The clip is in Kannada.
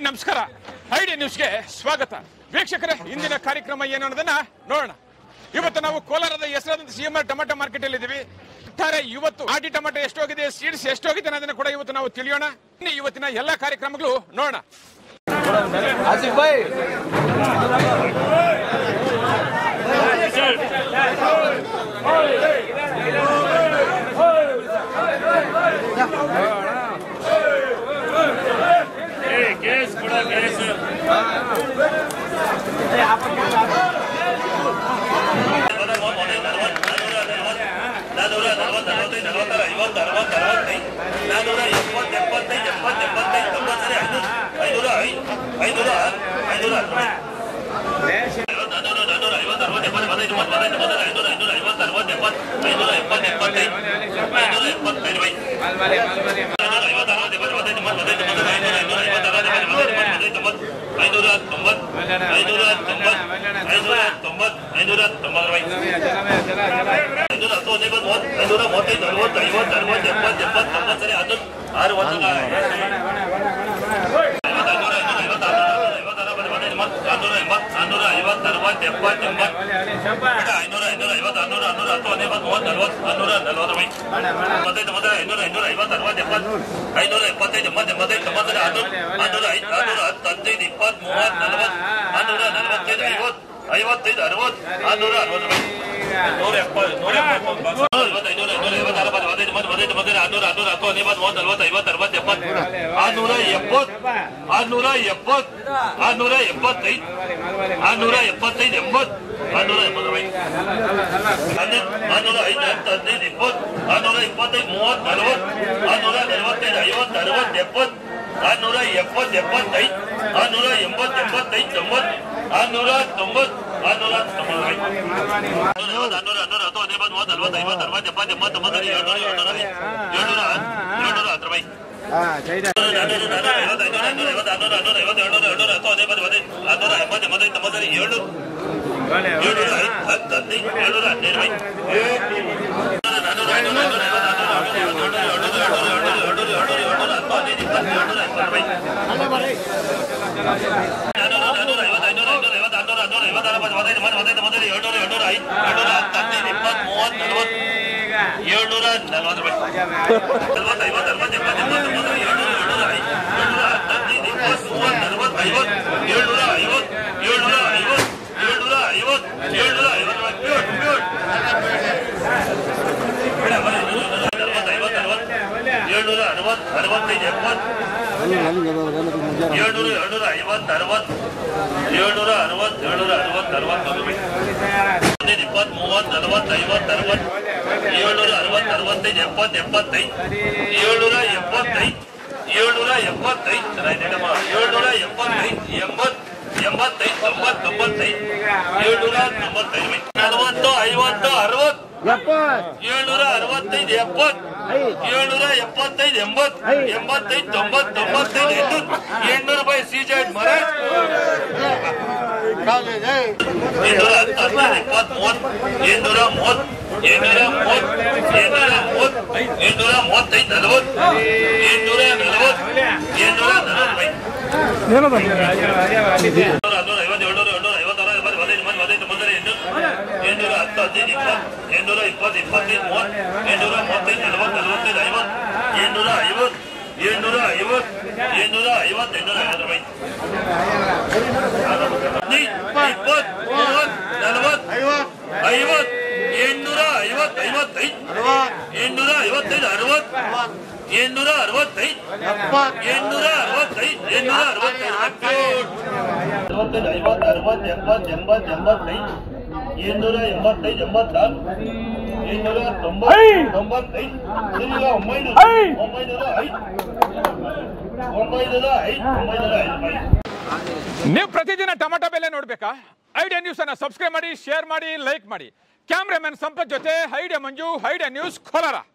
ನಮಸ್ಕಾರ ಐಡಿ ನ್ಯೂಸ್ಗೆ ಸ್ವಾಗತ ವೀಕ್ಷಕರೇ ಇಂದಿನ ಕಾರ್ಯಕ್ರಮ ಏನು ಅನ್ನೋದನ್ನ ನೋಡೋಣ ಇವತ್ತು ನಾವು ಕೋಲಾರದ ಹೆಸರಾದಂತ C M R tomato market ಅಲ್ಲಿ ಇದ್ದೀವಿ ಒಟ್ಟಾರೆ ಇವತ್ತು ಆಟಿ ಟೊಮೆಟೊ ಎಷ್ಟೋಗಿದೆ ಸೀಡ್ಸ್ ಎಷ್ಟೋಗಿದೆ ಅನ್ನೋದನ್ನ ಕೂಡ ಇವತ್ತು ನಾವು ತಿಳಿಯೋಣ ಇನ್ನು ಇವತ್ತಿನ ಎಲ್ಲಾ ಕಾರ್ಯಕ್ರಮಗಳು ನೋಡೋಣ ಆಸಿಫ್ ಭಾಯ್ ಕೇಸ್ ಕೊಡ ಕೇಸ್ ನಾನೂರ ನಲವತ್ತು ನಲವತ್ತೈದು ನಲವತ್ತಾರು ಐವತ್ತು ಅರವತ್ತು ಅರವತ್ತೈದು ನಾನೂರ ಎಪ್ಪತ್ತು ಎಪ್ಪತ್ತೈದು ಎಪ್ಪತ್ತು ಎಪ್ಪತ್ತೈದು ತೊಂಬತ್ತು ಸರಿ ಐನೂರು ಐನೂರ ಐನೂರ ಐನೂರ ನಾನೂರ ನಾನೂರ ಐವತ್ತು ಅರವತ್ತು ಎಪ್ಪತ್ತು ಎಪ್ಪತ್ತೈದು ಮೂವತ್ತು ಮೂವತ್ತೈದು ಮೂವತ್ತೈದು ಐನೂರ ಐನೂರ ಐವತ್ತು ಅರವತ್ತು ಎಪ್ಪತ್ತು ಐನೂರ ಎಪ್ಪತ್ತು ಎಪ್ಪತ್ತೈದು ಐನೂರ ಎಪ್ಪತ್ತೈದು ಬೈ ಐನೂರ ಐವತ್ತು ಅರವತ್ತು ಎಪ್ಪತ್ತು ಎಪ್ಪತ್ತೈದು ಮೂವತ್ತು ಮೂವತ್ತೈದು ಮೂವತ್ತೈದು ಐನೂರ ಐನೂರ ಐವತ್ತು ಅರವತ್ತು ಎಪ್ಪತ್ತು ಮೂವತ್ತೈದು ಮೂವತ್ತೈದು ತೊಂಬತ್ತು ಐನೂರ ತೊಂಬತ್ತು ಐನೂರ ತೊಂಬತ್ತು ಐನೂರ ತೊಂಬತ್ತು ಐನೂರ ತೊಂಬತ್ತು ಬೈ ಐನೂರ ಹತ್ತು ಹದಿನೈದು ಮೂವತ್ತು ಐನೂರ ಮೂವತ್ತೈದು ನಲವತ್ತು ಐವತ್ತು ಅರವತ್ತು ಎಪ್ಪತ್ತು ಎಪ್ಪತ್ತು ತೊಂಬತ್ತು ಸರಿ ಅದು ಆರು ಒಂದು ನಾನ್ನೂರ ಐವತ್ತು ಅರವತ್ತು ಎಪ್ಪತ್ತು ಎಂಬತ್ತು ಐನೂರ ಐನೂರ ಐವತ್ತು ಆರ್ನೂರ ಆರ್ನೂರ ಹತ್ತು ಹದಿನೈದು ಮೂವತ್ತು ನಲವತ್ತು ಆರ್ನೂರ ನಲವತ್ತು ಬೈ ಮೊದಲೈದು ಮೊದಲ ಐನೂರ ಐನೂರ ಐವತ್ತು ಅರವತ್ತು ಎಪ್ಪತ್ತು ಐನೂರ ಎಪ್ಪತ್ತೈದು ಎಂಬತ್ತು ಎಂಬತ್ತೈದು ತೊಂಬತ್ತರ ಆರ್ನೂರ ಆರ್ನೂರ ಐದು ಆರ್ನೂರ ಹತ್ತು ಹದಿನೈದು ಇಪ್ಪತ್ತು ಮೂವತ್ತು ನಲವತ್ತು ಆರ್ನೂರ ನಲವತ್ತೈದು ಐವತ್ತು ಐವತ್ತೈದು ಅರವತ್ತು ಆರ್ನೂರ ಅರವತ್ತು ಬೈ ನೂರ ಎಪ್ಪತ್ತು ನೂರ ಎಪ್ಪತ್ತು ಐವತ್ತು ಐನೂರ ಐನೂರ ಐವತ್ತು ಅರವತ್ತು ಹದಿನೈದು ಮೂವತ್ತು ಹದಿನೈದು ಮೊದಲ ಆರ್ನೂರ ಆರ್ನೂರ ಹತ್ತು ಹದಿನೈದು ಮೂವತ್ತು ನಲವತ್ತು ಐವತ್ತು ಅರವತ್ತು ಎಪ್ಪತ್ತು ಆರ್ನೂರ ಎಪ್ಪತ್ತು ಆರ್ನೂರ ಎಪ್ಪತ್ತು ಆರ್ನೂರ ಎಪ್ಪತ್ತೈದು ಆರ್ನೂರ ಎಪ್ಪತ್ತೈದು ಎಂಬತ್ತು ಆರ್ನೂರ ಎಂಬತ್ತು ಬೈ ಆರ್ನೂರ ಐದು ಹತ್ತು ಹದಿನೈದು ಇಪ್ಪತ್ತು ಆರ್ನೂರ ಇಪ್ಪತ್ತೈದು ಮೂವತ್ತು ನಲವತ್ತು ಆರ್ನೂರ ನಲವತ್ತೈದು ಐವತ್ತು ಅರವತ್ತು ಎಪ್ಪತ್ತು ಆರ್ನೂರ ಎಪ್ಪತ್ತು ಎಪ್ಪತ್ತೈದು ಆರ್ನೂರ ಎಂಬತ್ತು ಎಂಬತ್ತೈದು ತೊಂಬತ್ತು ಆರ್ನೂರ ತೊಂಬತ್ತು ಆರ್ನೂರ ತೊಂಬತ್ತೈದು ಆರ್ನೂರ ಆರ್ನೂರ ಹತ್ತು ಹದಿನೈದು ಮೂವತ್ತು ನಲವತ್ತು ಐವತ್ತು ಅರವತ್ತು ಎಪ್ಪತ್ತು ಎಂಬತ್ತು ತೊಂಬತ್ತು ಏಳ್ನೂರ ಏಳ್ನೂರ ಏಳ್ನೂರ ಏಳ್ನೂರ ಹತ್ತು ರೂಪಾಯಿ ಏಳ್ನೂರ ನಲವತ್ತು ರೂಪಾಯಿ ನಲವತ್ತು ಐವತ್ತು ಅರವತ್ತು ಎಪ್ಪತ್ತು ಎಂಬತ್ತು ತೊಂಬತ್ತು ಏಳ್ನೂರ ಏಳ್ನೂರ ಐದು ಏಳ್ನೂರ ಹತ್ತು ಹದಿನೈದು ಇಪ್ಪತ್ತು ಮೂವತ್ತು ನಲವತ್ತು ಐವತ್ತು ಏಳ್ನೂರ ಐವತ್ತು ಏಳ್ನೂರ ಐವತ್ತು ಏಳ್ನೂರ ಐವತ್ತು ಏಳ್ನೂರ ಐವತ್ತು ರೂಪಾಯಿ ಪ್ಯೂರ್ ಪ್ಯೂರ್ ಅರವತ್ತು ಐವತ್ತು ಅರವತ್ತು ಏಳ್ನೂರ ಅರವತ್ತು ಅರವತ್ತೈದು ಎಪ್ಪತ್ತು ಏಳ್ನೂರ ಏಳ್ನೂರ ಐವತ್ತು ಅರವತ್ತು ಏಳ್ನೂರ ಅರವತ್ತು ಏಳ್ನೂರ ಅರವತ್ತು ಅರವತ್ತೊಂದು ರೂಪಾಯಿ ಹದಿನೈದು ಇಪ್ಪತ್ತು ಮೂವತ್ತು ನಲವತ್ತು ಐವತ್ತು ಅರವತ್ತು ಏಳ್ನೂರ ಅರವತ್ತು ಅರವತ್ತೈದು ಎಪ್ಪತ್ತು ಎಪ್ಪತ್ತೈದು ಏಳ್ನೂರ ಎಪ್ಪತ್ತೈದು ಏಳ್ನೂರ ಎಪ್ಪತ್ತೈದು ಚೆನ್ನಾಗಿದೆಯಮ್ಮ ಏಳ್ನೂರ ಎಪ್ಪತ್ತೈದು ಎಂಬತ್ತು ಎಂಬತ್ತೈದು ತೊಂಬತ್ತು ತೊಂಬತ್ತೈದು ಏಳ್ನೂರ ತೊಂಬತ್ತೈದು ಬೈ. ನಲವತ್ತು ಐವತ್ತು ಅರವತ್ತು ಏಳ್ನೂರ ಅರವತ್ತೈದು ಎಪ್ಪತ್ತು ಏಳ್ನೂರ ಎಪ್ಪತ್ತೈದು ಎಂಬತ್ತು ಎಂಬತ್ತೈದು ತೊಂಬತ್ತು ತೊಂಬತ್ತೈದು ಎಂಟು ಎಂಟ್ನೂರು ರೂಪಾಯಿ ಸೀಜೆಡ್ ಮರ ಇನ್ನೂರ ಹತ್ತು ಹದಿನೈದು ಇಪ್ಪತ್ತು ಮೂವತ್ತು ಇನ್ನೂರ ಮೂವತ್ತು ಇನ್ನೂರ ಮೂವತ್ತು ಇನ್ನೂರ ಮೂವತ್ತು ಇನ್ನೂರ ಮೂವತ್ತೈದು ನಲವತ್ತು ಇನ್ನೂರ ನಲವತ್ತು ಇನ್ನೂರ ನಲವತ್ತು ಬೈ ಇನ್ನೂರ ಹನ್ನೂರ ಐವತ್ತು ಏಳ್ನೂರ ಏಳ್ನೂರ ಐವತ್ತಾರು ಐವತ್ತು ಹದಿನೈದು ಮಂದಿ ಹದಿನೈದು ಮುಂದೆ ಎಂಟುನೂರ ಹತ್ತು ಹದಿನೈದು ಇಪ್ಪತ್ತು ಎಂಟುನೂರ ಇಪ್ಪತ್ತು ಇಪ್ಪತ್ತೈದು ಮೂವತ್ತು ಎಂಟುನೂರ ಮೂವತ್ತೈದು ನಲವತ್ತು ನಲವತ್ತೈದು ಐವತ್ತು ಎಂಟುನೂರ ಐವತ್ತು ಏಳ್ನೂರ ಐವತ್ತು ಏಳ್ನೂರ ಐವತ್ತು ಎಂಟುನೂರ ಐವತ್ತು ರೂಪಾಯಿ ಇಪ್ಪತ್ತು ಮೂವತ್ತು ನಲವತ್ತು ಐವತ್ತು ಎಂಟುನೂರ ಐವತ್ತು ಐವತ್ತೈದು ಎಂಟುನೂರ ಐವತ್ತೈದು ಅರವತ್ತು ಎಂಟುನೂರ ಅರವತ್ತೈದು ಎಂಟುನೂರ ಅರವತ್ತೈದು ಎಂಟುನೂರ ಅರವತ್ತೈದು ಅರವತ್ತೈದು ಐವತ್ತು ಅರವತ್ತು ಎಪ್ಪತ್ತು ಎಂಬತ್ತು ಎಂಬತ್ತೈದು ಎಂಟುನೂರ ಎಂಬತ್ತೈದು ಎಂಬತ್ತಾರು ಎಂಟುನೂರ ತೊಂಬತ್ತು ತೊಂಬತ್ತೈದು ತಿರ್ಗಾ ಒಂಬೈನೂರ ಒಂಬೈನೂರ ಐದು ಒಂಬೈನೂರ ಐದು ಒಂಬೈನೂರ ಐದು ರೂಪಾಯಿ ನೀವು ಪ್ರತಿದಿನ ಟೊಮೆಟೊ ಬೆಲೆ ನೋಡ್ಬೇಕಾ ಐಡಿಯಾ ನ್ಯೂಸ್ ಅನ್ನ ಸಬ್ಸ್ಕ್ರೈಬ್ ಮಾಡಿ ಶೇರ್ ಮಾಡಿ ಲೈಕ್ ಮಾಡಿ ಕ್ಯಾಮ್ರಾಮನ್ ಸಂಪತ್ ಜೊತೆ Idea Manju Idea News Kolar